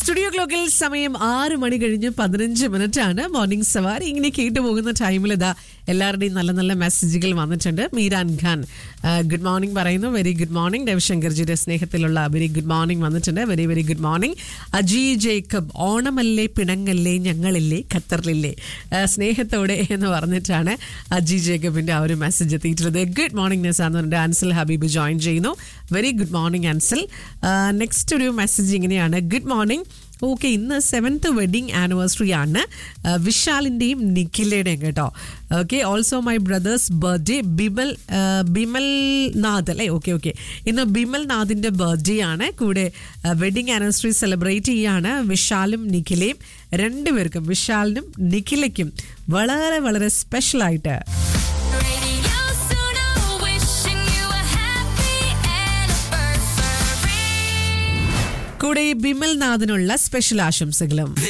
Studio ക്ലോക്കിൽ സമയം ആറ് മണി കഴിഞ്ഞ് പതിനഞ്ച് മിനിറ്റ് ആണ് മോർണിംഗ് സവാരി ഇങ്ങനെ കേട്ടു പോകുന്ന ടൈമിൽ ഇതാ എല്ലാവരുടെയും നല്ല നല്ല മെസ്സേജുകൾ വന്നിട്ടുണ്ട് മീരാൻ ഖാൻ ഗുഡ് മോർണിംഗ് പറയുന്നു വെരി ഗുഡ് മോർണിംഗ് രവിശങ്കർജിയുടെ സ്നേഹത്തിലുള്ള വെരി ഗുഡ് മോർണിംഗ് വന്നിട്ടുണ്ട് very very good morning Aji Jacob ഓണമല്ലേ പിണങ്ങല്ലേ ഞങ്ങളില്ലേ ഖത്തറിലില്ലേ ആ, സ്നേഹത്തോടെ എന്ന് പറഞ്ഞിട്ടാണ് അജി ജേക്കബിന്റെ ആ ഒരു മെസ്സേജ് എത്തിയിട്ടുള്ളത് ഗുഡ് മോർണിംഗ് നിസ എന്ന് പറഞ്ഞിട്ട് അൻസൽ ഹബീബ് ജോയിൻ ചെയ്യുന്നു very good morning Ansal next ഒരു മെസ്സേജ് ഇങ്ങനെയാണ് ഗുഡ് മോർണിംഗ് ഓക്കെ ഇന്ന് സെവൻത്ത് വെഡിങ് ആനിവേഴ്സറി ആണ് ആ, വിശാലിൻ്റെയും നിഖിലയുടെയും കേട്ടോ okay also my brother's birthday Bimal ആ, ബിമൽ നാഥ് അല്ലേ ഓക്കെ ഓക്കെ ഇന്ന് ബിമൽ നാഥിൻ്റെ ബർത്ത്ഡേ ആണ് കൂടെ വെഡിങ് ആനിവേഴ്സറി സെലിബ്രേറ്റ് ചെയ്യാണ് വിശാലും നിഖിലയും രണ്ടുപേർക്കും വിശാലിനും നിഖിലയ്ക്കും വളരെ വളരെ സ്പെഷ്യലായിട്ട് Radio Suno, wishing you a happy anniversary. കൂടെ ബിമൽ നാഥിനുള്ള സ്പെഷ്യൽ ആശംസകളും